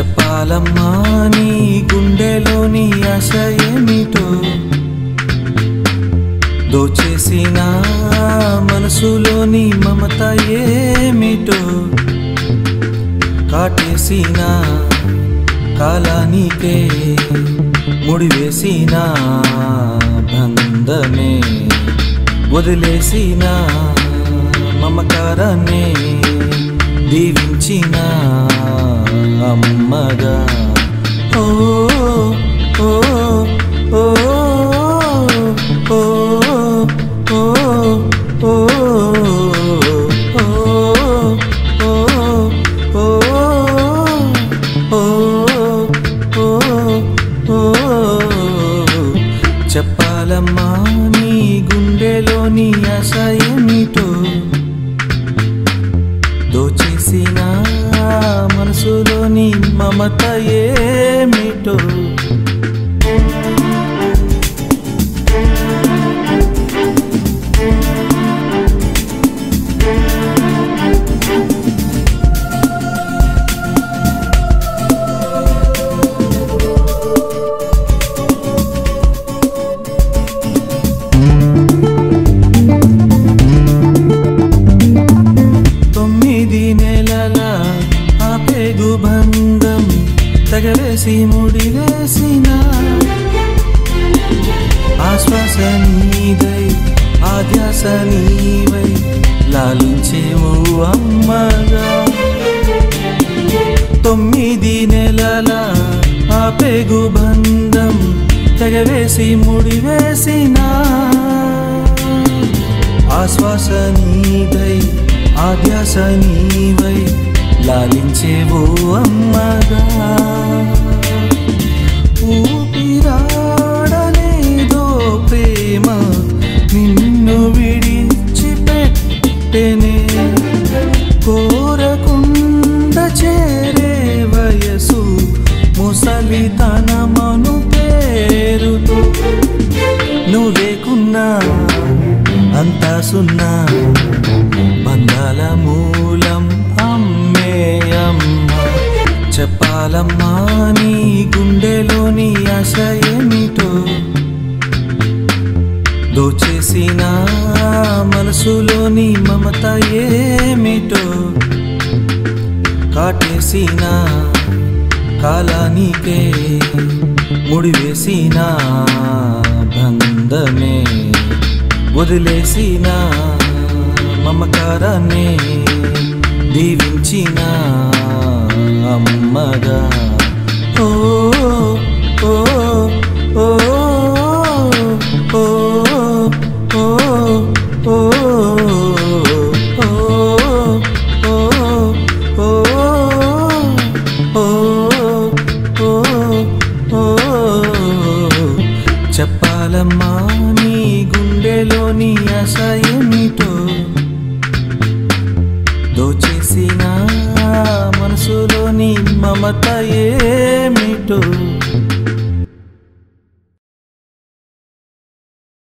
చెప్పాలమ్మా నీ గుండెలోని ఆశ ఏమిటో దోచేసిన మనసులోని మమత ఏమిటో కాటేసిన కాలానికే ముడివేసిన బంధమే వదిలేసిన మమకారాన్ని దీవించిన అమ్మగా ఓ ఓ ఓ ఓ ఓ ఓ చెప్పాలమ్మా నీ గుండెలోని ఆశ ఏమిటో దోచేసిన మనసులోని మమత ఏమిటో తొమ్మిది నెలల ఆ పెగు బంధం తగలేసి ముడివేసిన ఆశ్వాస నీదై ఆధ్యాస నీవై లాలించేవు అమ్మగా తొమ్మిది నెలల ఆ పెగు బంధం తెగవేసి ముడివేసిన ఆశ్వాస నీదై ఆధ్యాస నీవై లాలించేవో అమ్మగా ఊపిరాడలేదో ప్రేమ నిన్ను విడిచిపెట్టెనే కోరకుండ చేరే వయసు ముసలితనమను పేరుతో నువ్వు లేకున్నా అంతా సున్నా బంధాల మూలం అమ్మే అమ్మ చెప్పాలమ్మా నీ గుండెలోని ఆశ ఏమిటో దోచేసిన మనసులోని మమత ఏమిటో కాటేసిన కాలానికే ముడివేసిన బంధమే వదిలేసిన మమకారాన్ని దీవించిన అమ్మగా ఓ ఓ ఓ ఓ ఓ ఓ చెప్పాలమ్మా నీ గుండెలోని ఆశ ఏమిటో దోచేసిన మనసులోని మమత ఏమిటో